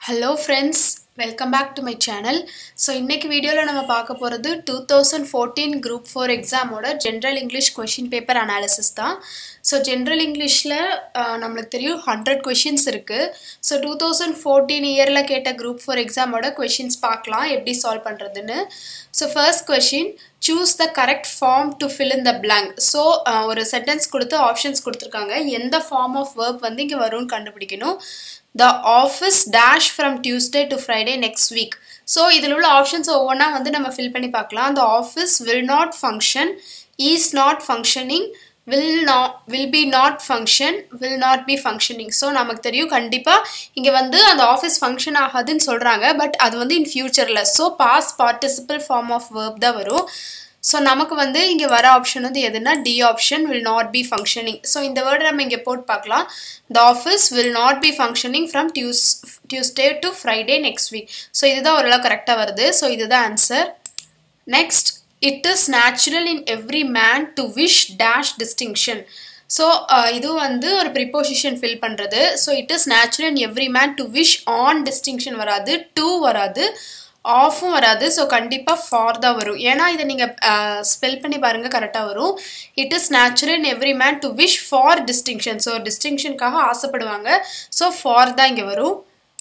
Hello friends welcome back to my channel so இன்னைக்கு வீடியோவில் நம்ம பார்க்க போகிறது two thousand fourteen group four எக்ஸாமோட general English question paper analysis தான் ஸோ ஜென்ரல் இங்கிலீஷில் நம்மளுக்கு தெரியும் ஹண்ட்ரட் கொஷின்ஸ் இருக்குது ஸோ டூ தௌசண்ட் ஃபோர்டீன் இயரில் கேட்ட குரூப் ஃபோர் எக்ஸாமோட கொஷின்ஸ் பார்க்கலாம் எப்படி சால்வ் பண்ணுறதுன்னு so first question choose the correct form to fill in the blank so ஒரு சென்டென்ஸ் கொடுத்து ஆப்ஷன்ஸ் கொடுத்துருக்காங்க எந்த ஃபார்ம் ஆஃப் verb வந்து இங்கே வரும்னு கண்டுபிடிக்கணும் the office dash from Tuesday to Friday next week so இதில் உள்ள ஆப்ஷன்ஸ் ஒவ்வொன்றா வந்து நம்ம ஃபில் பண்ணி பார்க்கலாம் அந்த office will not function is not functioning will not will be not function will not be functioning so நமக்கு தெரியும் கண்டிப்பாக இங்கே வந்து அந்த ஆஃபீஸ் ஃபங்க்ஷன் ஆகாதுன்னு சொல்கிறாங்க பட் அது வந்து இன் ஃபியூச்சரில் so past participle form of verb தான் வரும் ஸோ நமக்கு வந்து இங்கே வர ஆப்ஷன் வந்து எதுனா D option will not be functioning so இந்த வேர்டு நம்ம இங்கே போட்டு பார்க்கலாம் the office will not be functioning from Tues Tuesday to Friday next week so இதுதான் ஓரளவு கரெக்டாக வருது ஸோ இதுதான் answer next it is natural in every man to wish dash distinction so இது வந்து ஒரு ப்ரிப்போசிஷன் ஃபில் பண்ணுறது so it is natural in every man to wish on distinction வராது டூ வராது ஆஃபும் வராது ஸோ கண்டிப்பாக ஃபார் தான் வரும் ஏன்னா இதை நீங்கள் ஸ்பெல் பண்ணி பாருங்கள் கரெக்டாக வரும் it is natural in every man to wish for distinction so டிஸ்டிங்ஷனுக்காக ஆசைப்படுவாங்க ஸோ ஃபார் தான் இங்கே வரும்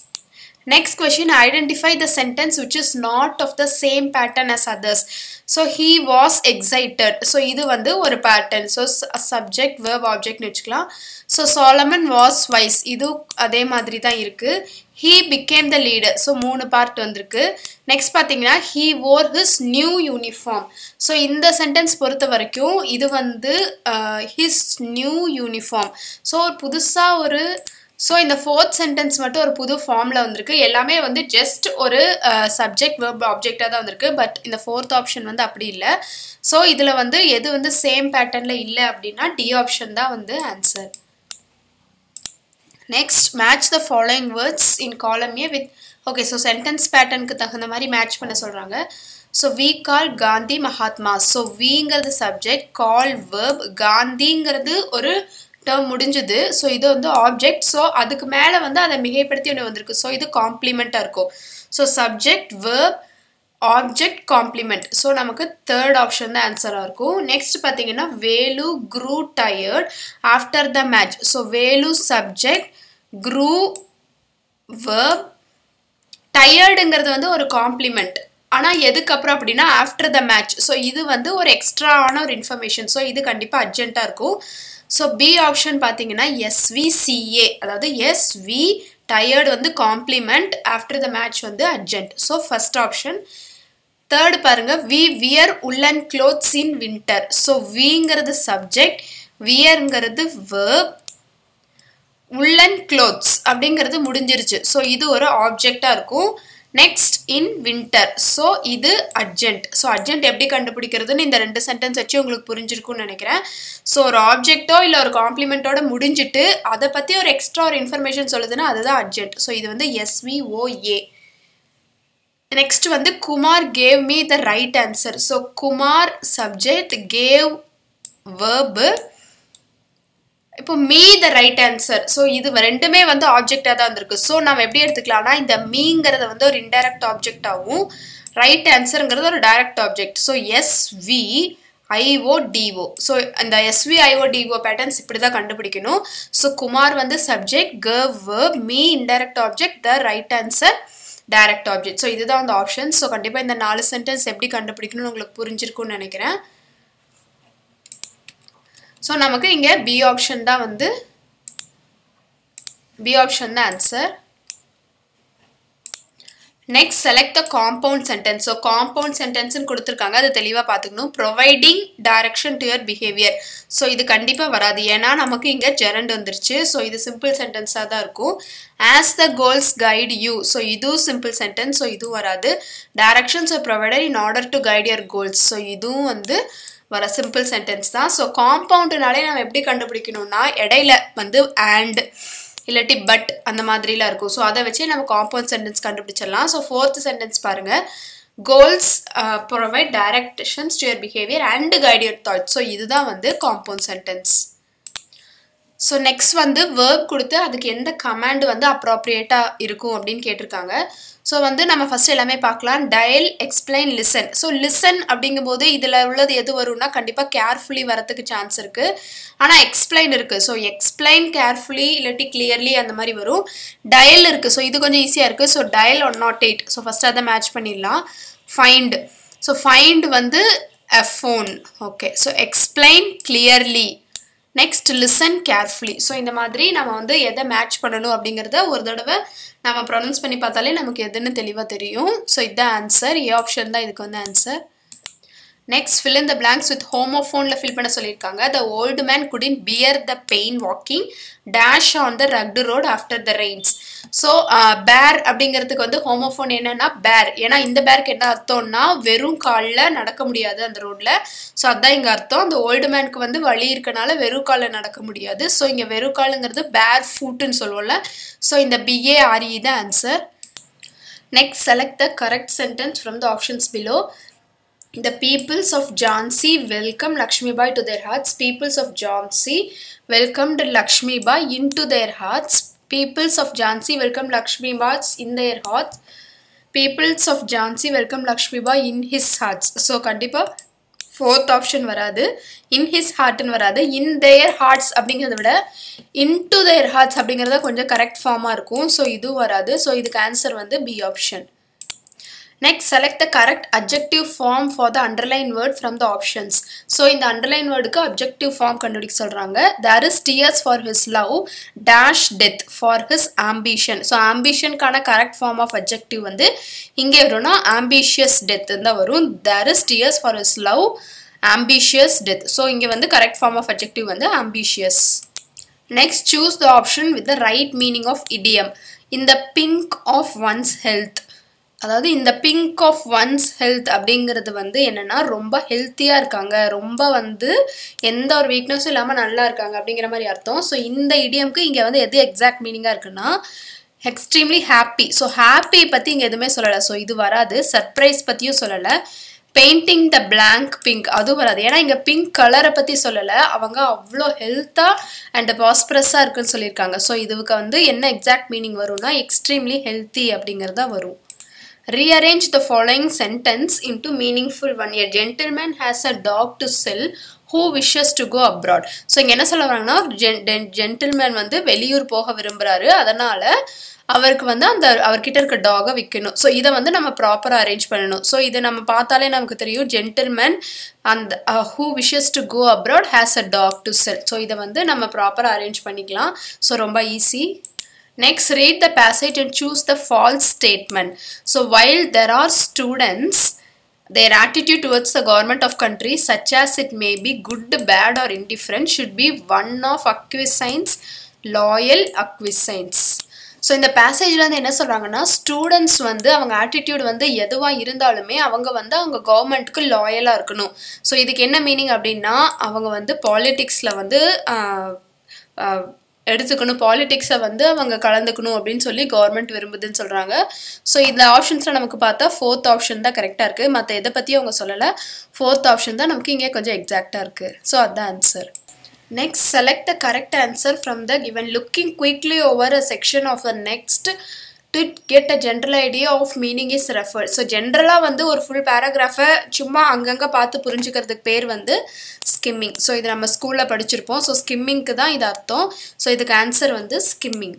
Next question identify the sentence which is not of the same pattern as others. So he was excited. So இது வந்து ஒரு pattern. So subject, verb, object வச்சுக்கலாம். So Solomon was wise. இது அதே மாதிரி தான் இருக்கு. He became the leader. So மூணு பார்ட் வந்திருக்கு. Next பார்த்தீங்கன்னா he wore his new uniform. So இந்த சென்டென்ஸ் பொறுத்த வரைக்கும் இது வந்து uh, his new uniform. So புதுசாக ஒரு ஸோ இந்த ஃபோர்த் சென்டென்ஸ் மட்டும் ஒரு புது ஃபார்மில் வந்திருக்கு எல்லாமே வந்து ஜஸ்ட் ஒரு சப்ஜெக்ட் வேர்ப் ஆப்ஜெக்டாக தான் வந்திருக்கு பட் இந்த ஃபோர்த் ஆப்ஷன் வந்து அப்படி இல்லை ஸோ இதில் வந்து எது வந்து சேம் பேட்டர்னில் இல்லை அப்படின்னா டி ஆப்ஷன் தான் வந்து answer next match the following words in column A with okay so sentence பேட்டர்னுக்கு தகுந்த மாதிரி மேட்ச் பண்ண சொல்கிறாங்க so we call Gandhi Mahatma so விங்கிறது சப்ஜெக்ட் கால் வேர்ப் காந்திங்கிறது ஒரு டேர்ம் முடிஞ்சுது ஸோ இது வந்து ஆப்ஜெக்ட் ஸோ அதுக்கு மேலே வந்து அதை மிகைப்படுத்தி ஒன்று வந்திருக்கு ஸோ இது காம்ப்ளிமெண்ட்டாக இருக்கும் so subject verb object complement so நமக்கு தேர்ட் ஆப்ஷன் தான் ஆன்சராக இருக்கும் நெக்ஸ்ட் பார்த்தீங்கன்னா Velu grew tired after the match so Velu subject grew verb டயர்டுங்கிறது வந்து ஒரு காம்ப்ளிமெண்ட் ஆனால் எதுக்கப்புறம் அப்படின்னா ஆஃப்டர் த மேட்ச் ஸோ இது வந்து ஒரு எக்ஸ்ட்ராவான ஒரு இன்ஃபர்மேஷன் ஸோ இது கண்டிப்பாக அர்ஜென்ட்டாக இருக்கும் ஸோ பி ஆப்ஷன் பார்த்தீங்கன்னா எஸ்விசிஏ அதாவது எஸ்வி டயர்டு வந்து காம்ப்ளிமெண்ட் ஆஃப்டர் த மேட்ச் வந்து adjunct so first option third பாருங்க we wear woollen clothes in winter so விங்கிறது சப்ஜெக்ட் வியருங்கிறது வேர்ப் உள்ளன் க்ளோத்ஸ் அப்படிங்கிறது முடிஞ்சிருச்சு ஸோ இது ஒரு ஆப்ஜெக்டாக இருக்கும் நெக்ஸ்ட் இன் வின்டர் ஸோ இது அர்ஜென்ட் ஸோ அர்ஜென்ட் எப்படி கண்டுபிடிக்கிறதுன்னு இந்த ரெண்டு சென்டென்ஸ் வச்சு உங்களுக்கு புரிஞ்சிருக்கும்னு நினைக்கிறேன் ஸோ ஒரு ஆப்ஜெக்டோ இல்லை ஒரு காம்ப்ளிமெண்ட்டோட முடிஞ்சிட்டு அதை பற்றி ஒரு எக்ஸ்ட்ரா ஒரு இன்ஃபர்மேஷன் சொல்லுதுன்னா அதுதான் அர்ஜென்ட் ஸோ இது வந்து எஸ்விஓஏ நெக்ஸ்ட் வந்து Kumar gave me the right answer so Kumar subject gave verb இப்போ me the right answer so இது ரெண்டுமே வந்து ஆப்ஜெக்டாக தான் இருந்திருக்கு ஸோ நம்ம எப்படி எடுத்துக்கலாம்னா இந்த மீங்கிறத வந்து ஒரு இன்டைரக்ட் ஆப்ஜெக்டாகவும் ரைட் ஆன்சருங்கிறது ஒரு direct object so S V IO DO so அந்த எஸ்வி ஐஓ டிஓ பேட்டர்ன்ஸ் இப்படி தான் கண்டுபிடிக்கணும் ஸோ குமார் வந்து subject gave verb me indirect object the right answer direct object so இதுதான் அந்த ஆப்ஷன் ஸோ கண்டிப்பாக இந்த நாலு சென்டென்ஸ் எப்படி கண்டுபிடிக்கணும்னு உங்களுக்கு புரிஞ்சிருக்கும்னு நினைக்கிறேன் ஸோ நமக்கு இங்கே பி ஆப்ஷன் தான் வந்து பி ஆப்ஷன் தான் answer next select the compound sentence so compound சென்டென்ஸ்னு கொடுத்துருக்காங்க அது தெளிவாக பார்த்துக்கணும் providing direction to your behaviour so இது கண்டிப்பாக வராது ஏன்னா நமக்கு இங்கே ஜெரண்ட் வந்துருச்சு ஸோ இது சிம்பிள் சென்டென்ஸாக தான் இருக்கும் as the goals guide you so இதுவும் சிம்பிள் சென்டென்ஸ் ஸோ இதுவும் வராது directions are provider in order to guide your goals so இதுவும் வந்து வர சிம்பிள் சென்டென்ஸ் தான் ஸோ காம்பவுண்டுனாலே நம்ம எப்படி கண்டுபிடிக்கணும்னா இடையில வந்து அண்ட் இல்லாட்டி பட் அந்த மாதிரிலாம் இருக்கும் ஸோ அதை வச்சே நம்ம காம்பவுண்ட் சென்டென்ஸ் கண்டுபிடிச்சிடலாம் ஸோ ஃபோர்த் சென்டென்ஸ் பாருங்கள் goals provide directions to your behaviour and guide your thought so இதுதான் வந்து காம்பவுண்ட் சென்டென்ஸ் ஸோ நெக்ஸ்ட் வந்து வேர்ப் கொடுத்து அதுக்கு எந்த கமாண்ட் வந்து அப்ராப்ரியேட்டாக இருக்கும் அப்படின்னு கேட்டிருக்காங்க ஸோ வந்து நம்ம ஃபஸ்ட் எல்லாமே பார்க்கலாம் dial explain listen so listen அப்படிங்கும்போது இதில் உள்ளது எது வரும்னா கண்டிப்பாக கேர்ஃபுல்லி வரத்துக்கு சான்ஸ் இருக்குது ஆனால் எக்ஸ்பிளைன் இருக்குது ஸோ எக்ஸ்பிளைன் கேர்ஃபுல்லி இல்லாட்டி கிளியர்லி அந்த மாதிரி வரும் டயல் இருக்குது ஸோ இது கொஞ்சம் ஈஸியாக இருக்குது so dial one nought eight so first அதை மேட்ச் பண்ணிடலாம் ஃபைண்ட் ஸோ ஃபைண்ட் வந்து a phone okay so explain clearly next listen carefully so இந்த மாதிரி நம்ம வந்து எதை மேட்ச் பண்ணணும் அப்படிங்கிறத ஒரு தடவை நம்ம ப்ரொனவுன்ஸ் பண்ணி பார்த்தாலே நமக்கு எதுன்னு தெளிவாக தெரியும் ஸோ இதுதான் ஆன்சர் ஏ ஆப்ஷன் தான் இதுக்கு வந்து answer next fill in the blanks with ஹோமோஃபோனில் ஃபில் பண்ண சொல்லியிருக்காங்க the old man couldn't bear the pain walking dash on the rugged road after the rains so bare அப்படிங்கிறதுக்கு வந்து ஹோமோஃபோன் என்னன்னா பேர் ஏன்னா இந்த பேருக்கு என்ன அர்த்தம்னா வெறும் காலில் நடக்க முடியாது அந்த ரோட்ல ஸோ அதான் இங்கே அர்த்தம் அந்த ஓல்டு மேனுக்கு வந்து வழி இருக்கனால வெறும் காலில் நடக்க முடியாது ஸோ இங்கே வெறும் காலுங்கிறது பேர் ஃபுட்டுன்னு சொல்லுவோம்ல ஸோ இந்த பிஏஆர்இ தான் answer next select the correct sentence from the options below The peoples of Jhansi welcomed Lakshmi Bai to their hearts. Peoples of Jhansi welcomed Lakshmi Bai into their hearts. Peoples of Jhansi welcomed Lakshmi Bai in their hearts. Peoples of Jhansi welcomed Lakshmi Bai in his hearts. So, கண்டிப்பாக fourth option வராது in his ஹார்ட்னு வராது இன் their hearts அப்படிங்கிறத விட in to their hearts அப்படிங்கிறத கொஞ்சம் correct ஃபார்மாக இருக்கும் so இதுவும் வராது ஸோ இதுக்கு ஆன்சர் வந்து B option next select the correct objective form for the underline word from the options so இந்த அண்டர்லைன் வேர்டுக்கு அப்ஜெக்டிவ் ஃபார்ம் கண்டுபிடிக்க சொல்கிறாங்க there is tears for his love dash death for his ambition so ஆம்பிஷனுக்கான correct form of objective வந்து இங்கே வரும்னா ambitious death தான் வரும் there is tears for his love ambitious death so இங்கே வந்து கரெக்ட் ஃபார்ம் ஆஃப் அப்ஜெக்டிவ் வந்து ambitious next choose the option with the right meaning of idiom இந்த பிங்க் ஆஃப் ஒன்ஸ் ஹெல்த் அதாவது இந்த பிங்க் ஆஃப் ஒன்ஸ் ஹெல்த் அப்படிங்கிறது வந்து என்னென்னா ரொம்ப ஹெல்த்தியாக இருக்காங்க ரொம்ப வந்து எந்த ஒரு வீக்னஸும் இல்லாமல் நல்லா இருக்காங்க அப்படிங்கிற மாதிரி அர்த்தம் ஸோ இந்த இடியம்க்கு இங்கே வந்து எது எக்ஸாக்ட் மீனிங்காக இருக்குன்னா எக்ஸ்ட்ரீம்லி ஹாப்பி ஸோ ஹாப்பி பற்றி இங்கே எதுவுமே சொல்லலை ஸோ இது வராது சர்ப்ரைஸ் பற்றியும் சொல்லலை பெயிண்டிங் த பிளாங்க் பிங்க் அதுவும் வராது ஏன்னா இங்கே பிங்க் கலரை பற்றி சொல்லலை அவங்க அவ்வளோ ஹெல்த்தாக அண்ட் பாஸ்பரஸாக இருக்குன்னு சொல்லியிருக்காங்க ஸோ இதுக்கு வந்து என்ன எக்ஸாக்ட் மீனிங் வரும்னா எக்ஸ்ட்ரீம்லி ஹெல்த்தி அப்படிங்கிறது தான் வரும் Rearrange the following sentence into meaningful one. A gentleman has a dog to sell who wishes to go abroad. So இங்கே என்ன சொல்ல வராங்கன்னா ஜென்டில்மேன் வந்து வெளியூர் போக விரும்புகிறாரு அதனால் அவருக்கு வந்து அந்த அவர்கிட்ட இருக்க டாகை விற்கணும் ஸோ இதை வந்து நம்ம ப்ராப்பராக அரேஞ்ச் பண்ணணும் ஸோ இதை நம்ம பார்த்தாலே நமக்கு தெரியும் ஜென்டில்மேன் அந்த who wishes to go abroad has a dog to sell so இதை வந்து நம்ம ப்ராப்பராக அரேஞ்ச் பண்ணிக்கலாம் ஸோ ரொம்ப easy Next, read the passage and choose the false statement. So, while there are students, their attitude towards the government of country, such as it may be good, bad, or indifferent, should be one of acquiescence, loyal acquiescence. So இந்த பேசேஜில் வந்து என்ன சொல்கிறாங்கன்னா students வந்து அவங்க attitude வந்து எதுவாக இருந்தாலுமே அவங்க வந்து அவங்க கவர்மெண்ட்டுக்கு லாயலாக இருக்கணும் ஸோ இதுக்கு என்ன மீனிங் அப்படின்னா அவங்க வந்து பாலிட்டிக்ஸில் வந்து எடுத்துக்கணும் பாலிடிக்ஸை வந்து அவங்க கலந்துக்கணும் அப்படின்னு சொல்லி கவர்மெண்ட் விரும்புதுன்னு சொல்கிறாங்க ஸோ இந்த ஆப்ஷன்ஸில் நமக்கு பார்த்தா ஃபோர்த் ஆப்ஷன் தான் கரெக்டாக இருக்குது மற்ற எதை பற்றியும் அவங்க சொல்லலை ஃபோர்த் ஆப்ஷன் தான் நமக்கு இங்கே கொஞ்சம் எக்ஸாக்டாக இருக்குது ஸோ அதுதான் answer next select the correct answer from the given looking quickly over a section of the next to get a general idea of meaning is referred so ஜென்ரலாக வந்து ஒரு ஃபுல் பேராகிராஃபை சும்மா அங்கங்கே பார்த்து புரிஞ்சுக்கிறதுக்கு பேர் வந்து ஸ்கிம்மிங் ஸோ இது நம்ம ஸ்கூலில் படிச்சிருப்போம் ஸோ ஸ்கிம்மிங்க்கு தான் இது அர்த்தம் ஸோ இதுக்கு ஆன்சர் வந்து skimming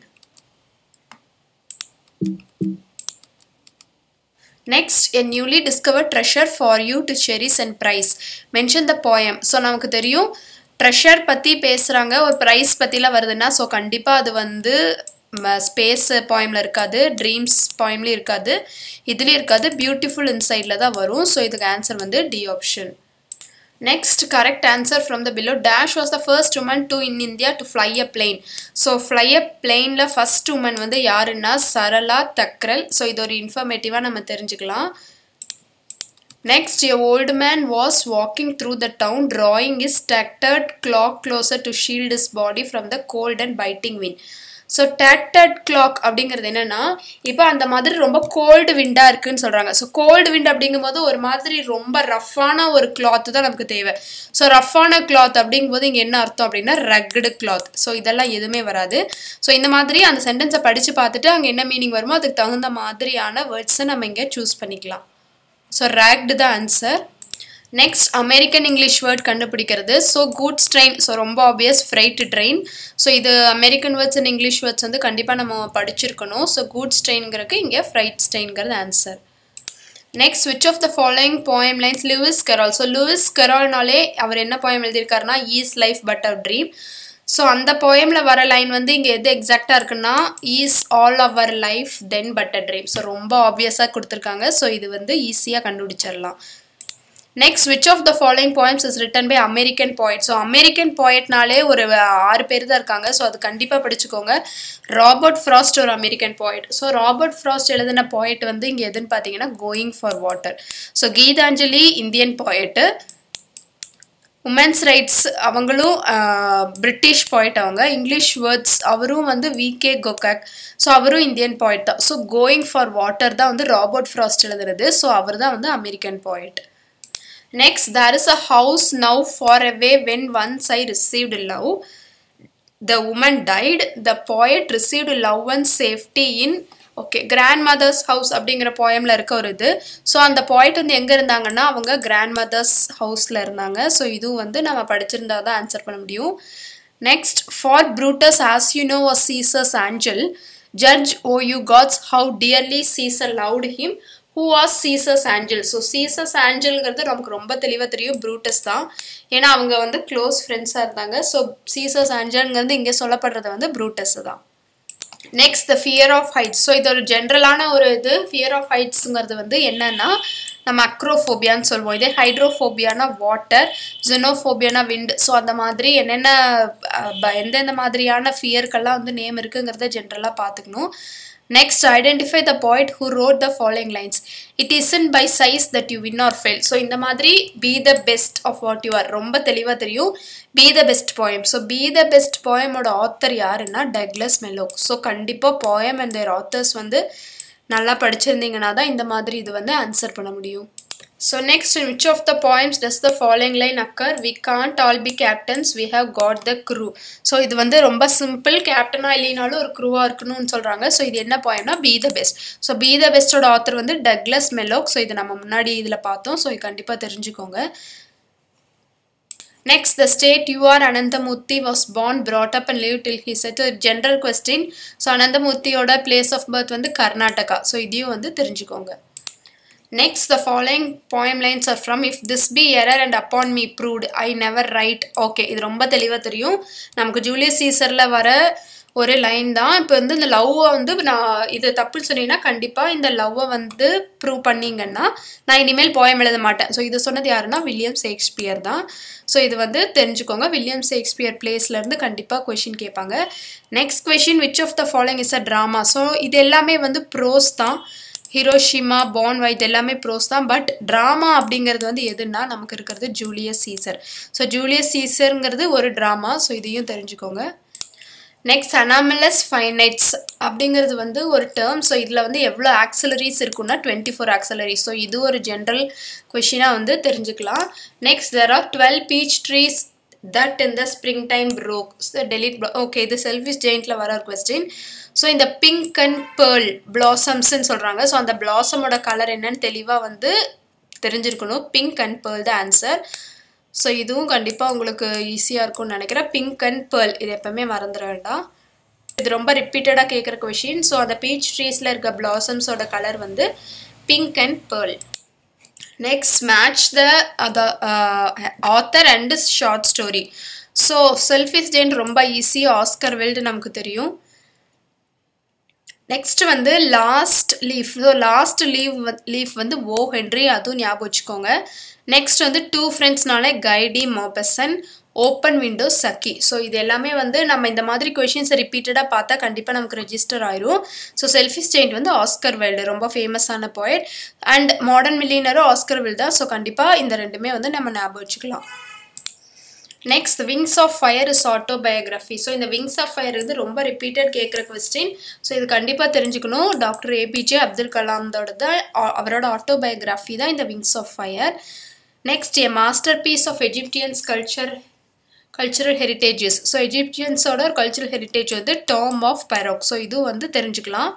next a newly discover treasure for you to cherish and prize mention the poem so நமக்கு தெரியும் ட்ரெஷர் பற்றி பேசுகிறாங்க ஒரு ப்ரைஸ் பற்றிலாம் வருதுன்னா ஸோ கண்டிப்பாக அது வந்து ஸ்பேஸ் பாயிமில் இருக்காது ட்ரீம்ஸ் பாயிம்லேயும் இருக்காது இதுலேயும் இருக்காது பியூட்டிஃபுல் இன்சைடில் தான் வரும் ஸோ இதுக்கு ஆன்சர் வந்து D option next correct answer from the below dash was the first woman to in India to fly a plane so fly a பிளெயினில் ஃபர்ஸ்ட் உமன் வந்து யாருன்னா சரளா தக்ரல் ஸோ இது ஒரு இன்ஃபர்மேட்டிவாக நம்ம தெரிஞ்சுக்கலாம் Next, a old man was walking through the town drawing his tattered cloak closer to shield his body from the cold and biting wind. So dated clock அப்படிங்கிறது என்னன்னா இப்போ அந்த மாதிரி ரொம்ப கோல்டு விண்டாக இருக்குன்னு சொல்கிறாங்க ஸோ கோல்டு விண்ட் அப்படிங்கும்போது ஒரு மாதிரி ரொம்ப ரஃப்பான ஒரு கிளாத் தான் நமக்கு தேவை ஸோ ரஃப்பான கிளாத் அப்படிங்கும்போது இங்கே என்ன அர்த்தம் அப்படின்னா ரக்கடு கிளாத் ஸோ இதெல்லாம் எதுவுமே வராது ஸோ இந்த மாதிரி அந்த சென்டென்ஸை படித்து பார்த்துட்டு அங்கே என்ன மீனிங் வருமோ அதுக்கு தகுந்த மாதிரியான வேர்ட்ஸை நம்ம இங்கே சூஸ் பண்ணிக்கலாம் ஸோ ரேக்டு தான் answer next American English word கண்டுபிடிக்கிறது ஸோ கூட்ஸ் ட்ரெயின் ஸோ ரொம்ப ஆப்வியஸ் ஃப்ரைட் ட்ரெயின் ஸோ இது American words and English words வந்து கண்டிப்பாக நம்ம படிச்சிருக்கணும் ஸோ கூட்ஸ் ட்ரெயின்ங்கிறதுக்கு இங்கே ஃப்ரைட் ட்ரெயின்ங்கிறது answer next which of the following poem lines Lewis Carroll so Lewis கெரால்னாலே அவர் என்ன போயம் எழுதியிருக்காருன்னா is life but a dream so அந்த போயமில் வர லைன் வந்து இங்கே எது எக்ஸாக்டாக இருக்குன்னா is all our life then but a dream so ரொம்ப ஆப்வியஸாக கொடுத்துருக்காங்க ஸோ இது வந்து ஈஸியாக கண்டுபிடிச்சிடலாம் next which of the following poems is written by American poet so American போயட்னாலே ஒரு ஆறு பேர் தான் இருக்காங்க ஸோ அது கண்டிப்பாக படிச்சுக்கோங்க ராபர்ட் ஃப்ராஸ்ட் ஒரு American poet so Robert Frost எழுதின போயட் வந்து இங்கே எதுன்னு பார்த்தீங்கன்னா going for water so Gitanjali Indian poet women's rights அவங்களும் பிரிட்டிஷ் போய்ட் அவங்க இங்கிலீஷ் வேர்ட்ஸ் அவரும் வந்து விகே கோகாக் ஸோ அவரும் இந்தியன் போய்ட் தான் ஸோ கோயிங் ஃபார் வாட்டர் தான் வந்து ராபர்ட் ஃப்ராஸ்ட் எழுதுறது ஸோ அவர் தான் வந்து American poet next there is a house now far away when once I received love the woman died the poet received love and safety in okay grandmother's house அப்படிங்கிற போயமில் இருக்க ஒரு இது so அந்த போயிட் வந்து எங்கே இருந்தாங்கன்னா அவங்க கிராண்ட் மதர்ஸ் ஹவுஸில் இருந்தாங்க ஸோ இதுவும் வந்து நம்ம படிச்சிருந்தா தான் ஆன்சர் பண்ண முடியும் next for Brutus as you know a Caesar's angel judge O you gods how dearly Caesar loved him who was Caesar's angel so Caesar's ஆஞ்சல்ங்கிறது நமக்கு ரொம்ப தெளிவாக தெரியும் ப்ரூட்டஸ் தான் ஏன்னா அவங்க வந்து க்ளோஸ் ஃப்ரெண்ட்ஸாக இருந்தாங்க ஸோ சீசர்ஸ் ஆஞ்சல்ங்கிறது இங்கே சொல்லப்படுறது வந்து ப்ரூட்டஸ் தான் next the fear of heights so இது ஒரு ஜென்ரலான ஒரு இது ஃபியர் ஆஃப் ஹைட்ஸுங்கிறது வந்து என்னன்னா நம்ம அக்ரோஃபோபியான்னு சொல்லுவோம் இதே ஹைட்ரோஃபோபியானா வாட்டர் ஜெனோஃபோபியானா விண்ட் ஸோ அந்த மாதிரி என்னென்ன எந்தெந்த மாதிரியான ஃபியருக்கெல்லாம் வந்து நேம் இருக்குங்கிறத ஜென்ரலாக பார்த்துக்கணும் next identify the point who wrote the following lines it isn't by size that you win or fail so இந்த மாதிரி be the best of what you are ரொம்ப தெளிவாக தெரியும் be the best poem so be the best போயமோட author யாருன்னா Douglas Malloch so கண்டிப்பாக poem and their authors வந்து நல்லா படிச்சிருந்தீங்கன்னா தான் இந்த மாதிரி இது வந்து ஆன்சர் பண்ண முடியும் so next which of the points does the following line occur we can't all be captains we have got the crew so இது வந்து ரொம்ப சிம்பிள் கேப்டனாக இல்லைனாலும் ஒரு க்ரூவாக இருக்கணும்னு சொல்கிறாங்க ஸோ இது என்ன பாயம்னா be the best so be the பெஸ்ட்டோட ஆத்தர் வந்து டக்லஸ் மெலோக் ஸோ இது நம்ம முன்னாடி இதில் பார்த்தோம் ஸோ கண்டிப்பாக தெரிஞ்சுக்கோங்க Next, the state you are Anandamuthi was born, brought up and lived till he said a general question. So, Anandamuthiயோட place of birth வந்து கர்நாடகா ஸோ இதையும் வந்து தெரிஞ்சுக்கோங்க next the following poem lines are from if this be error and upon me proved I never write okay இது ரொம்ப தெளிவாக தெரியும் நமக்கு Julius சீசரில் வர ஒரு லைன் தான் இப்போ வந்து இந்த லவ்வை வந்து நான் இது தப்புன்னு சொன்னீங்கன்னா கண்டிப்பாக இந்த லவ்வை வந்து ப்ரூவ் பண்ணீங்கன்னா நான் இனிமேல் போயம் எழுத மாட்டேன் ஸோ இது சொன்னது யாருன்னா வில்லியம் ஷேக்ஸ்பியர் தான் ஸோ இது வந்து தெரிஞ்சுக்கோங்க வில்லியம் ஷேக்ஸ்பியர் பிளேஸ்லேருந்து கண்டிப்பாக கொஷின் கேட்பாங்க next question which of the following is a drama so இது எல்லாமே வந்து ப்ரோஸ் தான் ஹிரோஷிமா பான் வைத் எல்லாமே ப்ரோஸ் தான் பட் ட்ராமா அப்படிங்கிறது வந்து எதுன்னா நமக்கு இருக்கிறது ஜூலியஸ் சீசர் ஸோ ஜூலியஸ் சீசருங்கிறது ஒரு ட்ராமா ஸோ இதையும் தெரிஞ்சுக்கோங்க நெக்ஸ்ட் அனாமலஸ் ஃபைனைட்ஸ் அப்படிங்கிறது வந்து ஒரு டேர்ம் ஸோ இதில் வந்து எவ்வளோ ஆக்சலரிஸ் இருக்குன்னா டுவெண்ட்டி ஃபோர் ஆக்சலரிஸ் ஸோ இது ஒரு ஜென்ரல் கொஷினாக வந்து தெரிஞ்சுக்கலாம் next there are twelve beech trees that in the spring time broke delight okay இது செல்ஃபிஸ் ஜெயின்ட்டில் வர ஒரு கொஸ்டின் ஸோ இந்த பிங்க் அண்ட் பேர்ல் பிளாசம்ஸ்ன்னு சொல்கிறாங்க ஸோ அந்த பிளாசமோட கலர் என்னன்னு தெளிவாக வந்து தெரிஞ்சிருக்கணும் pink and pearl the answer so இதுவும் கண்டிப்பாக உங்களுக்கு ஈஸியாக இருக்கும்னு நினைக்கிறேன் பிங்க் அண்ட் பேர்ல் இது எப்பவுமே மறந்துட வேண்டாம் இது ரொம்ப ரிப்பீட்டடாக கேட்குற கொஷின் ஸோ அந்த பீச் ட்ரீஸில் இருக்க பிளாசம்ஸோட கலர் வந்து pink and pearl next match the அத author and short story so selfish டேன் ரொம்ப ஈஸி ஆஸ்கர் வெல்டு நமக்கு தெரியும் நெக்ஸ்ட் வந்து last leaf so last leave leaf வந்து ஓ ஹென்ரி அதுவும் ஞாபகம் வச்சுக்கோங்க நெக்ஸ்ட் வந்து டூ ஃப்ரெண்ட்ஸ்னாலே Guy de Maupassant open window Saki so இது எல்லாமே வந்து நம்ம இந்த மாதிரி கொஷின்ஸை ரிப்பீட்டடாக பார்த்தா கண்டிப்பாக நமக்கு ரெஜிஸ்டர் ஆயிரும் ஸோ செல்ஃபிஸ் ஜெயிண்ட் வந்து ஆஸ்கர் வெல்டு ரொம்ப ஃபேமஸான போய்ட் அண்ட் மாடர்ன் மில்லினரும் ஆஸ்கர் வெல் தான் ஸோ கண்டிப்பாக இந்த ரெண்டுமே வந்து நம்ம ஞாபகம் வச்சுக்கலாம் next wings of fire is autobiography so இந்த விங்ஸ் ஆஃப் ஃபயர் இது ரொம்ப ரிப்பீட்டட் கேட்குற கொஸ்டின் ஸோ இது கண்டிப்பாக தெரிஞ்சுக்கணும் டாக்டர் ஏபிஜே அப்துல் கலாமோட தான் அவரோட ஆட்டோபயோகிராஃபி தான் இந்த wings of fire next a masterpiece of Egyptians culture cultural heritages so எஜிப்டியன்ஸோட ஒரு கல்ச்சுரல் ஹெரிட்டேஜ் வந்து டாம் ஆஃப் பைராக் ஸோ இதுவும் வந்து தெரிஞ்சுக்கலாம்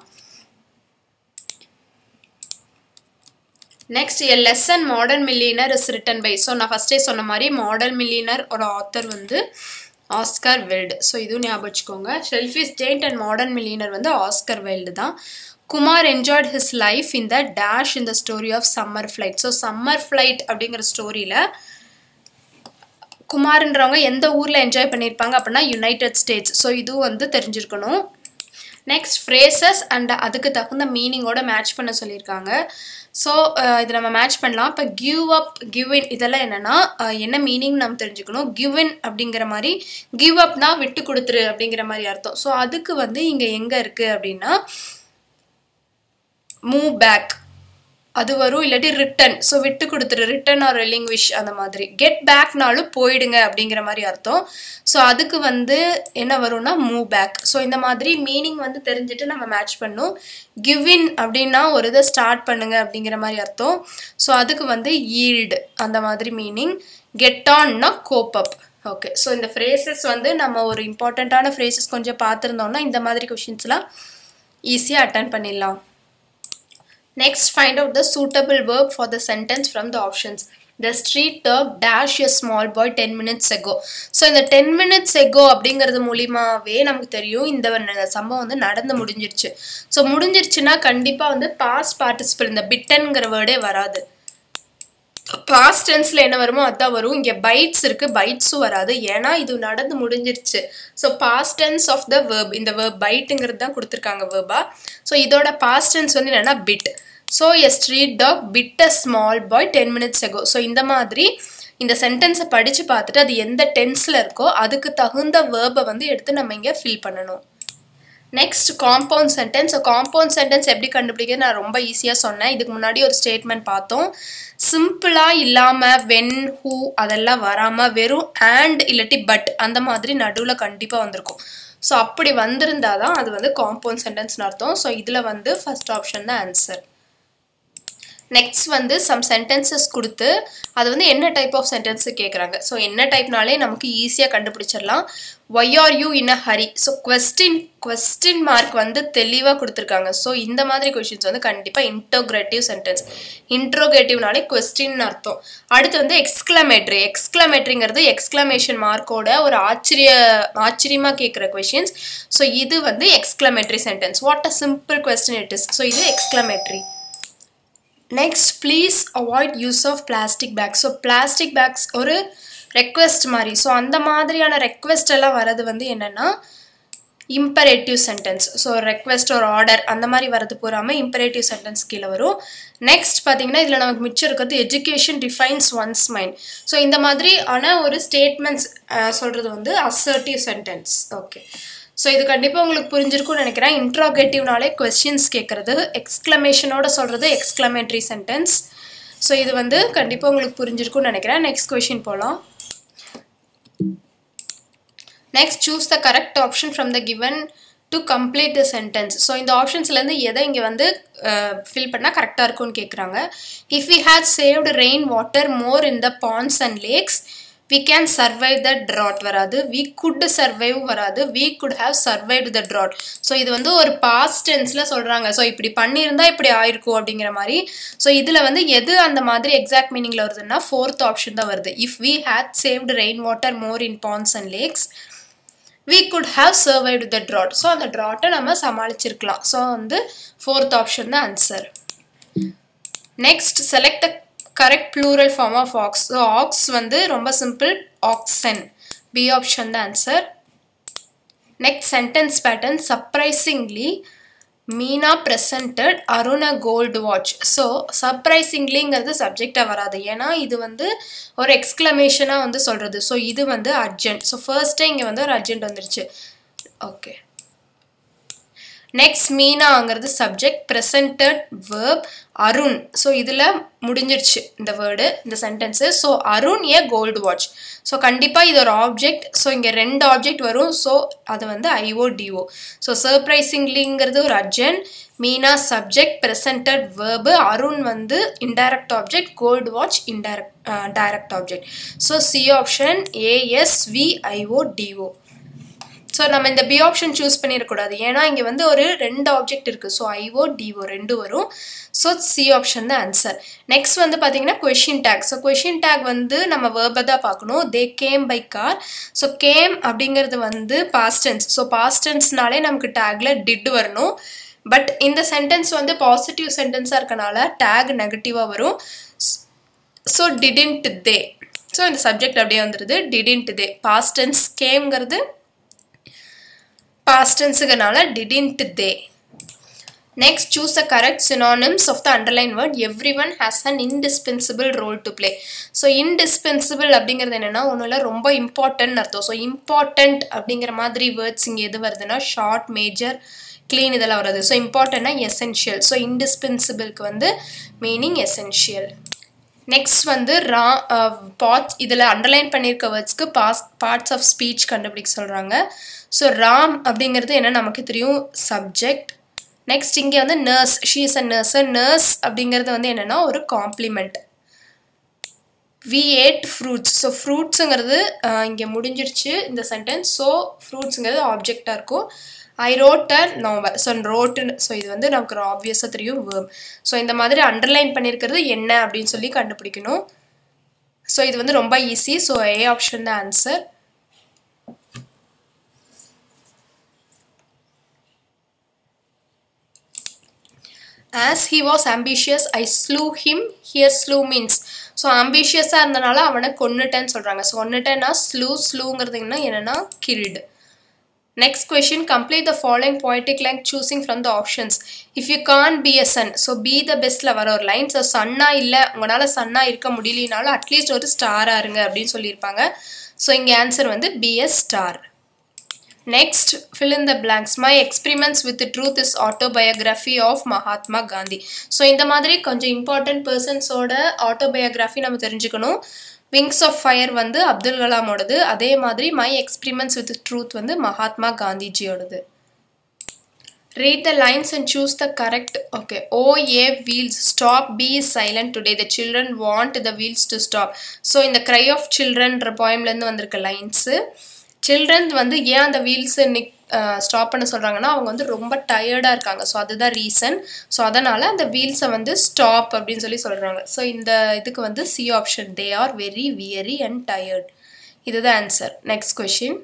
next a lesson modern millionaire is written by so நான் ஃபஸ்ட்டே சொன்ன மாதிரி மாடர்ன் மில்லியனர் ஒரு ஆத்தர் வந்து ஆஸ்கர் வெல்டு ஸோ இதுவும் ஞாபகம் வச்சுக்கோங்க selfish giant and modern millionaire வந்து ஆஸ்கர் வெல்டு தான் Kumar enjoyed his life in the dash in the story of summer flight so summer flight அப்படிங்கிற ஸ்டோரியில் குமார்ன்றவங்க எந்த ஊரில் என்ஜாய் பண்ணியிருப்பாங்க அப்படின்னா யுனைடெட் ஸ்டேட்ஸ் ஸோ இதுவும் வந்து தெரிஞ்சிருக்கணும் நெக்ஸ்ட் ஃப்ரேசஸ் அண்ட் அதுக்கு தகுந்த மீனிங்கோட மேட்ச் பண்ண சொல்லியிருக்காங்க ஸோ இது நம்ம மேட்ச் பண்ணலாம் இப்போ கிவ் அப் கிவ் இன் இதெல்லாம் என்னென்னா என்ன மீனிங் நம்ம தெரிஞ்சுக்கணும் கிவ் இன் அப்படிங்கிற மாதிரி கிவ் அப்னா விட்டு கொடுத்துரு அப்படிங்கிற மாதிரி அர்த்தம் ஸோ அதுக்கு வந்து இங்கே எங்கே இருக்குது அப்படின்னா மூவ் பேக் அது வரும் இல்லாட்டி ரிட்டன் ஸோ விட்டு கொடுத்துரு ரிட்டன் ஆர் ரிலிங்விஷ் அந்த மாதிரி கெட் பேக்னாலும் போயிடுங்க அப்படிங்கிற மாதிரி அர்த்தம் ஸோ அதுக்கு வந்து என்ன வரும்னா மூவ் பேக் ஸோ இந்த மாதிரி மீனிங் வந்து தெரிஞ்சுட்டு நம்ம மேட்ச் பண்ணும் கிவ் இன் அப்படின்னா ஒரு இதை ஸ்டார்ட் பண்ணுங்க அப்படிங்கிற மாதிரி அர்த்தம் ஸோ அதுக்கு வந்து ஈல்டு அந்த மாதிரி மீனிங் கெட் ஆன்னா கோப் அப் ஓகே ஸோ இந்த ஃப்ரேசஸ் வந்து நம்ம ஒரு இம்பார்ட்டண்ட்டான ஃப்ரேசஸ் கொஞ்சம் பார்த்துருந்தோம்னா இந்த மாதிரி கொஷின்ஸ்லாம் ஈஸியாக அட்டன் பண்ணிடலாம் Next, find out the suitable verb for the sentence from the options. The street dog dash a small boy 10 minutes ago. So இந்த டென் மினிட்ஸ் எகோ அப்படிங்கிறது மூலியமாகவே நமக்கு தெரியும் இந்த சம்பவம் வந்து நடந்து முடிஞ்சிருச்சு ஸோ முடிஞ்சிருச்சுன்னா கண்டிப்பாக வந்து பாஸ்ட் பார்ட்டிசிபிள் இந்த பிட்டன்கிற வேர்டே வராது பாஸ்ட் டென்ஸில் என்ன வருமோ அதுதான் வரும் இங்கே பைட்ஸ் இருக்குது பைட்ஸும் வராது ஏன்னா இது நடந்து முடிஞ்சிருச்சு so past tense of the verb இந்த வேர்ப் பைட்டுங்கிறது தான் கொடுத்துருக்காங்க வேர்பா ஸோ இதோட பாஸ்ட் டென்ஸ் வந்து என்னென்னா bit so a street dog bit a small boy ten minutes ago so இந்த மாதிரி இந்த சென்டென்ஸை படித்து பார்த்துட்டு அது எந்த டென்ஸில் இருக்கோ அதுக்கு தகுந்த வேர்பை வந்து எடுத்து நம்ம இங்கே ஃபில் பண்ணணும் next compound sentence so compound sentence எப்படி கண்டுபிடிக்கிறது நான் ரொம்ப ஈஸியாக சொன்னேன் இதுக்கு முன்னாடி ஒரு ஸ்டேட்மெண்ட் பார்த்தோம் சிம்பிளாக இல்லாமல் வென் ஹூ அதெல்லாம் வராமல் வெறும் அண்ட் இல்லாட்டி பட் அந்த மாதிரி நடுவில் கண்டிப்பாக வந்திருக்கும் ஸோ அப்படி வந்திருந்தால் தான் அது வந்து காம்பவுண்ட் சென்டென்ஸ்னு அர்த்தம் ஸோ இதில் வந்து ஃபர்ஸ்ட் ஆப்ஷன் தான் ஆன்சர் நெக்ஸ்ட் வந்து சம் சென்டென்சஸ் கொடுத்து அது வந்து என்ன டைப் ஆஃப் சென்டென்ஸ் கேட்குறாங்க ஸோ என்ன டைப்னாலே நமக்கு ஈஸியாக கண்டுபிடிச்சிடலாம் why are you in a hurry so question question mark வந்து தெளிவாக கொடுத்துருக்காங்க ஸோ இந்த மாதிரி கொஷின்ஸ் வந்து கண்டிப்பாக இன்டோகிரேட்டிவ் சென்டென்ஸ் இன்ட்ரோகேட்டிவ்னாலே கொஸ்டின் அர்த்தம் அடுத்து வந்து எக்ஸ்கிளமேட்ரி எக்ஸ்கிளமேட்ரிங்கிறது எக்ஸ்கிளமேஷன் மார்க்கோட ஒரு ஆச்சரிய ஆச்சரியமாக கேட்குற கொஷின்ஸ் ஸோ இது வந்து exclamatory sentence what a simple question it is so இது exclamatory next please avoid use of plastic bags so plastic bags ஒரு ரெக்வெஸ்ட் மாதிரி ஸோ அந்த மாதிரியான ரெக்வெஸ்ட் எல்லாம் வர்றது வந்து என்னென்னா இம்பரேட்டிவ் சென்டென்ஸ் ஸோ ரெக்வெஸ்ட் ஒரு ஆர்டர் அந்த மாதிரி வரது போகாமல் இம்பரேட்டிவ் சென்டென்ஸ் கீழே வரும் நெக்ஸ்ட் பார்த்தீங்கன்னா இதில் நமக்கு மிச்சம் இருக்கிறது education defines one's mind so இந்த மாதிரி ஆனால் ஒரு ஸ்டேட்மெண்ட்ஸ் சொல்கிறது வந்து அசர்ட்டிவ் சென்டென்ஸ் ஓகே ஸோ இது கண்டிப்பாக உங்களுக்கு புரிஞ்சிருக்கும்னு நினைக்கிறேன் இன்ட்ராகேட்டிவ்னாலே கொஸ்டின்ஸ் கேட்குறது எக்ஸ்க்ளமேஷனோட சொல்கிறது எக்ஸ்க்ளமேட்ரி சென்டென்ஸ் ஸோ இது வந்து கண்டிப்பாக உங்களுக்கு புரிஞ்சிருக்கும்னு நினைக்கிறேன் நெக்ஸ்ட் கொஷின் போகலாம் next choose the correct option from the given to complete the sentence so இந்த ஆப்ஷன்ஸ்லேருந்து எதை இங்கே வந்து ஃபில் பண்ணால் கரெக்டாக இருக்கும்னு கேட்குறாங்க if we had saved rain water more in the ponds and lakes we can survive the drought வராது வி குட் சர்வைவ் வராது we could have survive the drought so இது வந்து ஒரு பாஸ்ட் டென்ஸில் சொல்கிறாங்க ஸோ இப்படி பண்ணியிருந்தா இப்படி ஆயிருக்கும் அப்படிங்கிற மாதிரி ஸோ இதில் வந்து எது அந்த மாதிரி எக்ஸாக்ட் மீனிங்கில் வருதுன்னா ஃபோர்த் ஆப்ஷன் தான் வருது if we had saved rain water more in ponds and lakes we could have survived the drought so அந்த ட்ராட்டை நம்ம சமாளிச்சிருக்கலாம் ஸோ வந்து ஃபோர்த் ஆப்ஷன் தான் answer next select the correct plural form of ox so ox வந்து ரொம்ப simple oxen B option தான் answer next sentence pattern surprisingly Meena presented Arun a gold watch so சர்ப்ரைசிங்லிங்கிறது சப்ஜெக்டாக வராது ஏன்னா இது வந்து ஒரு எக்ஸ்க்ளமேஷனாக வந்து சொல்கிறது ஸோ இது வந்து அர்ஜென்ட் ஸோ ஃபர்ஸ்ட்டே இங்கே வந்து ஒரு அர்ஜென்ட் வந்துருச்சு ஓகே நெக்ஸ்ட் மீனாங்கிறது subject presented verb Arun so இதில் முடிஞ்சிருச்சு இந்த வேர்டு இந்த sentence so Arun a gold watch so கண்டிப்பாக இது ஒரு ஆப்ஜெக்ட் ஸோ இங்கே ரெண்டு ஆப்ஜெக்ட் வரும் ஸோ அது வந்து ஐஓ டிஓ ஸோ சர்ப்ரைசிங்லிங்கிறது ஒரு adjunct Meena subject presented verb Arun வந்து indirect object gold watch indirect direct object so C option A S V I O D O so நம்ம இந்த பி ஆப்ஷன் சூஸ் பண்ணிடக்கூடாது ஏன்னா இங்கே வந்து ஒரு ரெண்டு ஆப்ஜெக்ட் இருக்குது ஸோ ஐஓ டிஓ ரெண்டு வரும் ஸோ சி ஆப்ஷன் தான் ஆன்சர் நெக்ஸ்ட் வந்து பார்த்தீங்கன்னா question tag so question tag வந்து நம்ம வேர்பை தான் பார்க்கணும் they came by car so came அப்படிங்கிறது வந்து பாஸ்டன்ஸ் ஸோ பாஸ்டன்ஸ்னாலே நமக்கு டேக்ல டிட் வரணும் பட் இந்த சென்டென்ஸ் வந்து பாசிட்டிவ் சென்டென்ஸாக இருக்கனால டேக் நெகட்டிவாக வரும் ஸோ டிடின்ட் தே ஸோ இந்த சப்ஜெக்ட் அப்படியே வந்துடுது டிடின்ட் தே பாஸ்டன்ஸ் கேம்ங்கிறது பாஸ்டன்ஸுங்கனால didn't they next choose the correct synonyms of the underline word every one has an indispensable role to play so indispensable அப்படிங்கிறது என்னென்னா ஒன்றும் இல்லை ரொம்ப இம்பார்ட்டன்ட் அர்த்தம் ஸோ இம்பார்ட்டன்ட் அப்படிங்கிற மாதிரி வேர்ட்ஸ் இங்கே எது வருதுன்னா ஷார்ட் மேஜர் க்ளீன் இதெல்லாம் வருது ஸோ இம்பார்ட்டன்னா எசென்ஷியல் ஸோ இன்டிஸ்பென்சிபிளுக்கு வந்து மீனிங் எசென்ஷியல் நெக்ஸ்ட் வந்து ரா பார்ட்ஸ் இதில் அண்டர்லைன் பண்ணியிருக்க வேர்ட்ஸ்க்கு பாஸ் பார்ட்ஸ் ஆஃப் ஸ்பீச் கண்டுபிடிக்க சொல்கிறாங்க ஸோ ராம் அப்படிங்கிறது என்ன நமக்கு தெரியும் சப்ஜெக்ட் நெக்ஸ்ட் இங்கே வந்து nurse she is a nurse nurse அப்படிங்கிறது வந்து என்னென்னா ஒரு complement we ate fruits so ஃப்ரூட்ஸுங்கிறது இங்கே முடிஞ்சிருச்சு இந்த சென்டென்ஸ் ஸோ ஃப்ரூட்ஸுங்கிறது ஆப்ஜெக்டாக இருக்கும் I wrote a novel so ரோட்டுன்னு ஸோ இது வந்து நமக்கு ஆப்வியஸாக தெரியும் வேர்ம் ஸோ இந்த மாதிரி அண்டர்லைன் பண்ணியிருக்கிறது என்ன அப்படின்னு சொல்லி கண்டுபிடிக்கணும் ஸோ இது வந்து ரொம்ப ஈஸி ஸோ ஏ ஆப்ஷன் தான் answer as he was ambitious I slew him here slew means so ஆம்பிஷியஸாக இருந்தனால அவனை கொன்னுட்டேன்னு சொல்கிறாங்க ஸோ கொன்னுட்டேன்னா ஸ்லூ ஸ்லூங்கிறது என்ன என்னென்னா killed next question complete the following poetic line choosing from the options if you can't be a sun so be the பெஸ்ட்டில் வர ஒரு லைன் ஸோ சன்னாக இல்லை உங்களால் சன்னாக இருக்க முடியலனாலும் அட்லீஸ்ட் ஒரு ஸ்டாராக இருங்க அப்படின்னு சொல்லியிருப்பாங்க ஸோ இங்கே ஆன்சர் வந்து B a star next fill in the blanks my experiments with the truth is autobiography of Mahatma Gandhi so இந்த மாதிரி கொஞ்சம் இம்பார்ட்டன்ட் பர்சன்ஸோட ஆட்டோபயோகிராஃபி நம்ம தெரிஞ்சுக்கணும் விங்ஸ் ஆஃப் ஃபயர் வந்து அப்துல் கலாமோடது அதே மாதிரி மை எக்ஸ்பிரிமெண்ட்ஸ் வித் ட்ரூத் வந்து Mahatma காந்திஜியோடது Read the lines and choose the correct. Okay. O A wheels stop. B is silent today. The children want the wheels to stop. So in the cry of children போயம்லேருந்து வந்திருக்க lines children வந்து ஏன் அந்த வீல்ஸை நிக் stop பண்ண சொல்கிறாங்கன்னா அவங்க வந்து ரொம்ப டயர்டாக இருக்காங்க ஸோ அதுதான் ரீசன் ஸோ அதனால் அந்த வீல்ஸை வந்து ஸ்டாப் அப்படின்னு சொல்லி சொல்கிறாங்க ஸோ இந்த இதுக்கு வந்து C option they are very weary and tired இதுதான் answer next question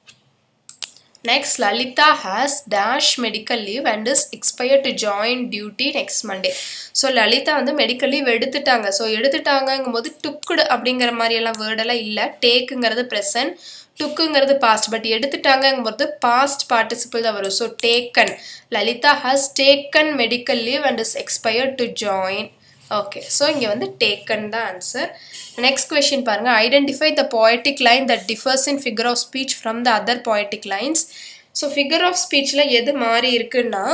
Next, Lalita has dash medical leave and is expired to join duty next Monday. So Lalita வந்து மெடிக்கல் லீவ் எடுத்துட்டாங்க ஸோ எடுத்துட்டாங்கங்கும் போது டுக்குடு அப்படிங்கிற மாதிரி எல்லாம் வேர்டெல்லாம் இல்லை டேக்குங்கிறது ப்ரெசன்ட் டுக்குங்கிறது பாஸ்ட் பட் எடுத்துட்டாங்கங்கும்போது பாஸ்ட் பார்ட்டிசிபிள் தான் வரும் so taken Lalita has taken medical leave and is expired to join okay so இங்கே வந்து டேக்கன் தான் ஆன்சர் நெக்ஸ்ட் கொஷின் பாருங்கள் identify the poetic line that differs in figure of speech from the other poetic lines so figure of ஸ்பீச்சில் எது மாறி இருக்குன்னா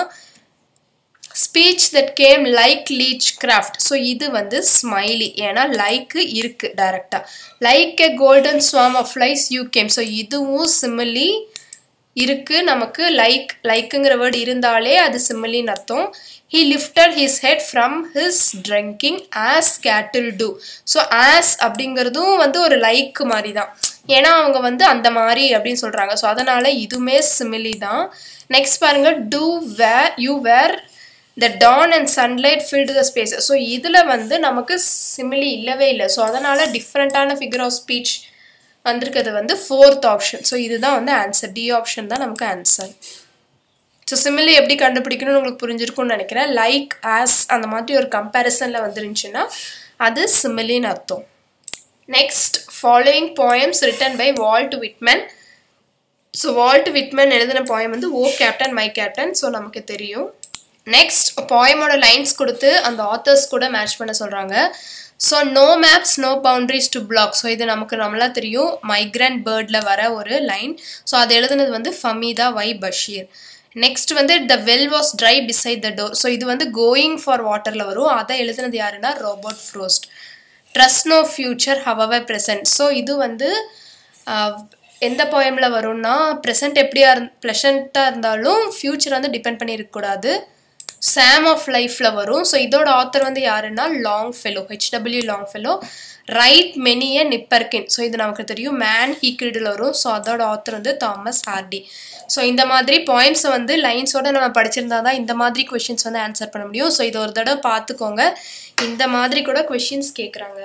speech that came like leech craft so இது வந்து simile ஏன்னா லைக்கு இருக்குது டைரக்டாக like a golden swarm of lies you came so இதுவும் simile இருக்குது நமக்கு லைக் லைக்குங்கிற வேர்டு இருந்தாலே அது சிமிலின்னு அர்த்தம் he lifted his head from his drinking as cattle do so as அப்படிங்கிறதும் வந்து ஒரு லைக் மாதிரி தான் ஏன்னா அவங்க வந்து அந்த மாதிரி அப்படின்னு சொல்கிறாங்க ஸோ அதனால் இதுவுமே சிமிலி தான் நெக்ஸ்ட் பாருங்கள் to where you were the dawn and sunlight filled the space so இதில் வந்து நமக்கு சிமிலி இல்லவே இல்லை ஸோ அதனால் டிஃப்ரெண்ட்டான ஃபிகர் ஆஃப் ஸ்பீச் வந்திருக்கிறது வந்து ஃபோர்த் ஆப்ஷன் ஸோ இதுதான் வந்து ஆன்சர் டி ஆப்ஷன் தான் நமக்கு ஆன்சர் ஸோ சிமிலி எப்படி கண்டுபிடிக்கணும்னு உங்களுக்கு புரிஞ்சிருக்கும்னு நினைக்கிறேன் லைக் ஆஸ் அந்த மாதிரி ஒரு கம்பேரிசனில் வந்துருந்துச்சுன்னா அது சிமிலின்னு அர்த்தம் next following poems written by Walt Whitman so Walt Whitman எழுதின போயம் வந்து O captain my captain so நமக்கு தெரியும் நெக்ஸ்ட் போயமோட லைன்ஸ் கொடுத்து அந்த ஆத்தர்ஸ் கூட மேட்ச் பண்ண சொல்கிறாங்க so no maps no boundaries to block so இது நமக்கு நம்மளா தெரியும் மைக்ரண்ட் பேர்டில் வர ஒரு லைன் ஸோ அது எழுதுனது வந்து ஃபமீதா வை பஷீர் நெக்ஸ்ட் வந்து the well was dry beside the door so இது வந்து கோயிங் ஃபார் வாட்டரில் வரும் அதை எழுதுனது யாருன்னா Robert Frost trust no future however present so இது வந்து ஆஹ், எந்த போயமில் வரும்னா ப்ரெசன்ட் எப்படியா இருந் ப்ளசண்ட்டாக இருந்தாலும் ஃப்யூச்சர் வந்து டிபெண்ட் பண்ணி இருக்கக்கூடாது சாம் ஆஃப் லைஃப்பில் வரும் ஸோ இதோட ஆத்தர் வந்து யாருன்னா Longfellow HW Longfellow write many a நிப்பர்கின் ஸோ இது நமக்கு தெரியும் மேன் ஹீக்கில்டில் வரும் ஸோ அதோட ஆத்தர் வந்து தாமஸ் ஹார்டி ஸோ இந்த மாதிரி பாயிண்ட்ஸை வந்து லைன்ஸோட நம்ம படிச்சிருந்தா தான் இந்த மாதிரி கொஷின்ஸ் வந்து ஆன்சர் பண்ண முடியும் ஸோ இது ஒரு தடவை பார்த்துக்கோங்க இந்த மாதிரி கூட கொஷின்ஸ் கேட்குறாங்க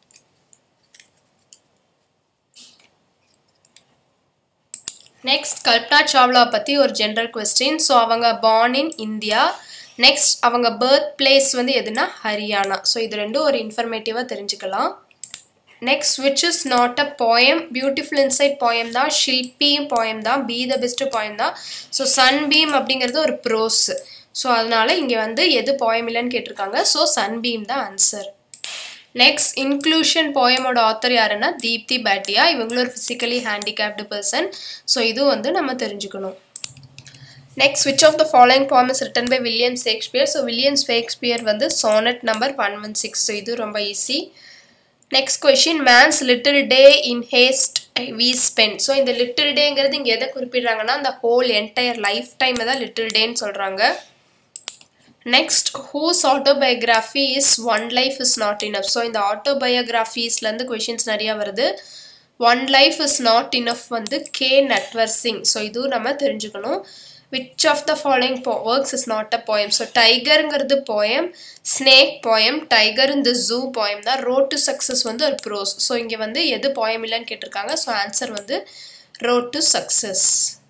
நெக்ஸ்ட் கல்பனா சாவ்லா பற்றி ஒரு ஜென்ரல் கொஸ்டின் ஸோ அவங்க பார்ன் இன் இந்தியா நெக்ஸ்ட் அவங்க பர்த் பிளேஸ் வந்து எதுனா ஹரியானா ஸோ இது ரெண்டும் ஒரு இன்ஃபர்மேட்டிவாக தெரிஞ்சுக்கலாம் next which is not a poem beautiful inside poem தான் ஷில்பியும் போயம் தான் பி த பெஸ்ட் போயம் தான் ஸோ சன்பீம் அப்படிங்கிறது ஒரு ப்ரோஸ் ஸோ அதனால இங்கே வந்து எது போயம் இல்லைன்னு கேட்டிருக்காங்க ஸோ சன்பீம் தான் ஆன்சர் நெக்ஸ்ட் இன்க்ளூஷன் போயமோட ஆத்தர் யாருன்னா தீப்தி பாட்டியா இவங்களும் ஒரு ஃபிசிக்கலி ஹேண்டிகேப்டு பர்சன் ஸோ இதுவும் வந்து நம்ம தெரிஞ்சுக்கணும் next which of the following poem is written by William Shakespeare so William Shakespeare வந்து sonnet number one one six so இது ரொம்ப easy next question man's little day in haste we spend so இந்த little டேங்கிறது இங்கே எதை குறிப்பிடுறாங்கன்னா அந்த whole entire life time தான் லிட்டில் டேன்னு சொல்கிறாங்க next whose autobiography is one life is not enough so இந்த ஆட்டோபயோகிராஃபீஸ்லேருந்து கொஷின்ஸ் நிறையா வருது one life is not enough வந்து கே நட்வர் சிங் ஸோ இதுவும் நம்ம தெரிஞ்சுக்கணும் விச் ஆஃப் த ஃபாலோயிங் போ works is not a poem so டைகருங்கிறது போயம் ஸ்னேக் போயம் டைகர் இந்த ஜூ போயம் தான் ரோட் டு சக்ஸஸ் வந்து ஒரு ப்ரோஸ் ஸோ இங்கே வந்து எது போயம் இல்லைன்னு கேட்டிருக்காங்க ஸோ ஆன்சர் வந்து road to success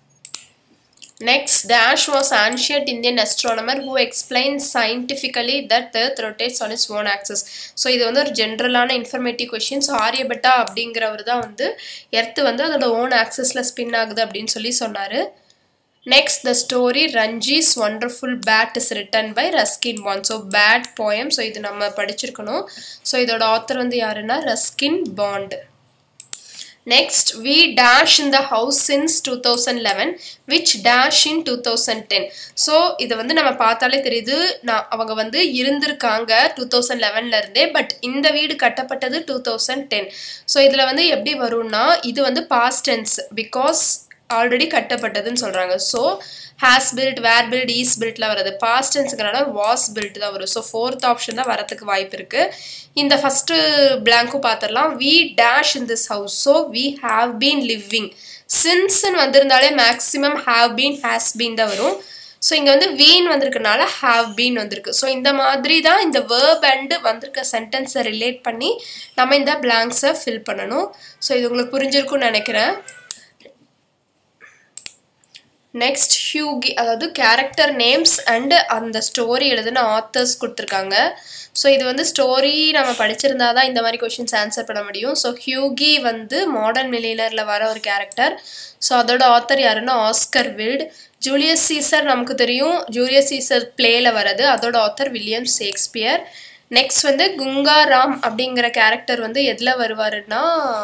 Next, Dash was ancient Indian astronomer who explained scientifically that the Earth rotates on its own axis. ஸோ இது வந்து ஒரு ஜென்ரலான இன்ஃபர்மேட்டிவ் கொஷின் ஸோ ஆரியபட்டா அப்படிங்கிறவர் தான் வந்து எர்த்து வந்து அதோட ஓன் ஆக்சஸில் ஸ்பின் ஆகுது அப்படின்னு சொல்லி சொன்னார் next the story Ranji's wonderful bat is written by Ruskin Bond so bat poem so இது நம்ம படிச்சிருக்கணும் ஸோ இதோட ஆத்தர் வந்து யாருன்னா Ruskin Bond next we dash in the house since two thousand eleven which dash in two thousand ten so இதை வந்து நம்ம பார்த்தாலே தெரியுது நான் அவங்க வந்து இருந்திருக்காங்க டூ தௌசண்ட் லெவன்லேருந்தே பட் இந்த வீடு கட்டப்பட்டது டூ தௌசண்ட் டென் ஸோ இதில் வந்து எப்படி வரும்னா இது வந்து பாஸ்ட் டென்ஸ் பிகாஸ் ஆல்ரெடி கட்டப்பட்டதுன்னு சொல்கிறாங்க so has built were built is பில்ட்லாம் வருது பாஸ்ட் டென்ஸுங்கிறனால வாஸ் பில்ட் தான் வரும் ஸோ ஃபோர்த் ஆப்ஷன் தான் வரத்துக்கு வாய்ப்பு இருக்குது இந்த ஃபஸ்ட்டு பிளாங்க்கும் பார்த்துடலாம் we dash in this house so we have been living சின்ஸ்ன்னு வந்திருந்தாலே maximum have been has been தான் வரும் ஸோ இங்கே வந்து வீன் வந்திருக்கனால ஹாவ் பீன் வந்திருக்கு ஸோ இந்த மாதிரி தான் இந்த வேர்ப் அண்டு வந்திருக்க சென்டென்ஸை ரிலேட் பண்ணி நம்ம இந்த பிளாங்க்ஸை ஃபில் பண்ணணும் ஸோ இது உங்களுக்கு புரிஞ்சிருக்கும்னு நினைக்கிறேன் நெக்ஸ்ட் ஹியூகி அதாவது கேரக்டர் நேம்ஸ் அண்டு அந்த ஸ்டோரி எழுதின ஆத்தர்ஸ் கொடுத்துருக்காங்க ஸோ இது வந்து ஸ்டோரி நம்ம படிச்சிருந்தா தான் இந்த மாதிரி கொஷின்ஸ் ஆன்சர் பண்ண முடியும் ஸோ ஹியூகி வந்து மாடர்ன் மில்லியனரில் வர ஒரு கேரக்டர் ஸோ அதோட ஆத்தர் யாருன்னா ஆஸ்கர் வில்ட் ஜூலியஸ் சீசர் நமக்கு தெரியும் ஜூலியஸ் சீசர் பிளேல வரது அதோட ஆத்தர் வில்லியம் ஷேக்ஸ்பியர் நெக்ஸ்ட் வந்து குங்காராம் அப்படிங்கிற கேரக்டர் வந்து எதில் வருவாருன்னா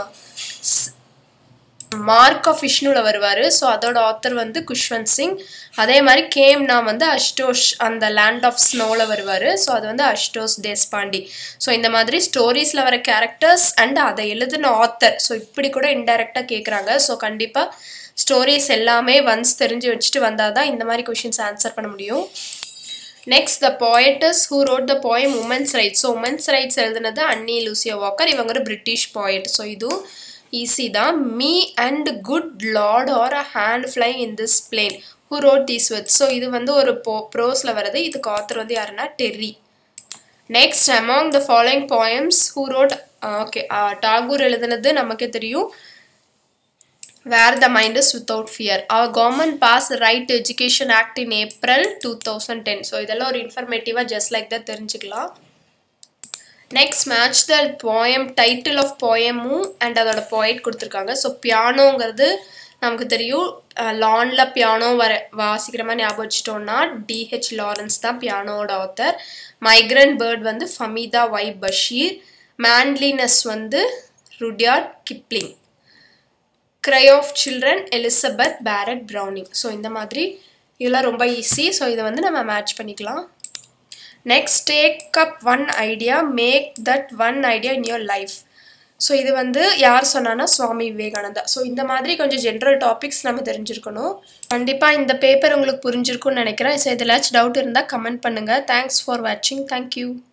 மார்க் ஆஃப் விஷ்ணுவில் வருவார் ஸோ அதோட ஆத்தர் வந்து குஷ்வந்த் சிங் அதே மாதிரி கேம்னா வந்து அஷ்டோஷ் அந்த லேண்ட் ஆஃப் ஸ்னோவில் வருவார் ஸோ அது வந்து அஷ்டோஷ் தேஸ்பாண்டி ஸோ இந்த மாதிரி ஸ்டோரிஸில் வர கேரக்டர்ஸ் அண்ட் அதை எழுதின ஆத்தர் ஸோ இப்படி கூட இன்டெரக்டாக கேட்குறாங்க ஸோ கண்டிப்பாக ஸ்டோரிஸ் எல்லாமே ஒன்ஸ் தெரிஞ்சு வச்சுட்டு வந்தால் தான் இந்த மாதிரி கொஷின்ஸ் ஆன்சர் பண்ண முடியும் next the poetess who wrote the poem women's rights so women's rights எழுதுனது அன்னி லூசியா வாக்கர் இவங்க ஒரு பிரிட்டிஷ் போயட் ஸோ இதுவும் ஈஸி தான் me and good lord are a hand flying in this plane who wrote these with so இது வந்து ஒரு போ ப்ரோஸில் வருது இதுக்கு ஆத்தர் வந்து யாருன்னா Terry next among the following poems who wrote okay Tagore எழுதுனது நமக்கே தெரியும் where the mind is without fear our government pass right education act in April two thousand ten so இதெல்லாம் ஒரு இன்ஃபர்மேட்டிவாக ஜஸ்ட் லைக் தான் தெரிஞ்சுக்கலாம் next match the poem title of போயமும் and அதோட போயிட் கொடுத்துருக்காங்க ஸோ பியானோங்கிறது நமக்கு தெரியும் லானில் பியானோ வர வாசிக்கிற மாதிரி ஞாபகம் வச்சுட்டோம்னா டிஹெச் லாரன்ஸ் தான் பியானோட ஆத்தர் மைக்ரண்ட் பேர்ட் வந்து ஃபமீதா ஒய் பஷீர் மேன்லினஸ் வந்து Rudyard Kipling cry of children Elizabeth Barrett Browning so இந்த மாதிரி இதெல்லாம் ரொம்ப ஈஸி ஸோ இதை வந்து நம்ம மேட்ச் பண்ணிக்கலாம் next take up one idea make that one idea in your life so இது வந்து யார் சொன்னான்னா சுவாமி விவேகானந்தா ஸோ இந்த மாதிரி கொஞ்சம் ஜென்ரல் டாபிக்ஸ் நம்ம தெரிஞ்சிருக்கணும் கண்டிப்பாக இந்த பேப்பர் உங்களுக்கு புரிஞ்சிருக்கும்னு நினைக்கிறேன் ஸோ எதிலாச்சும் டவுட் இருந்தால் கமெண்ட் பண்ணுங்கள் தேங்க்ஸ் ஃபார் வாட்சிங் தேங்க்யூ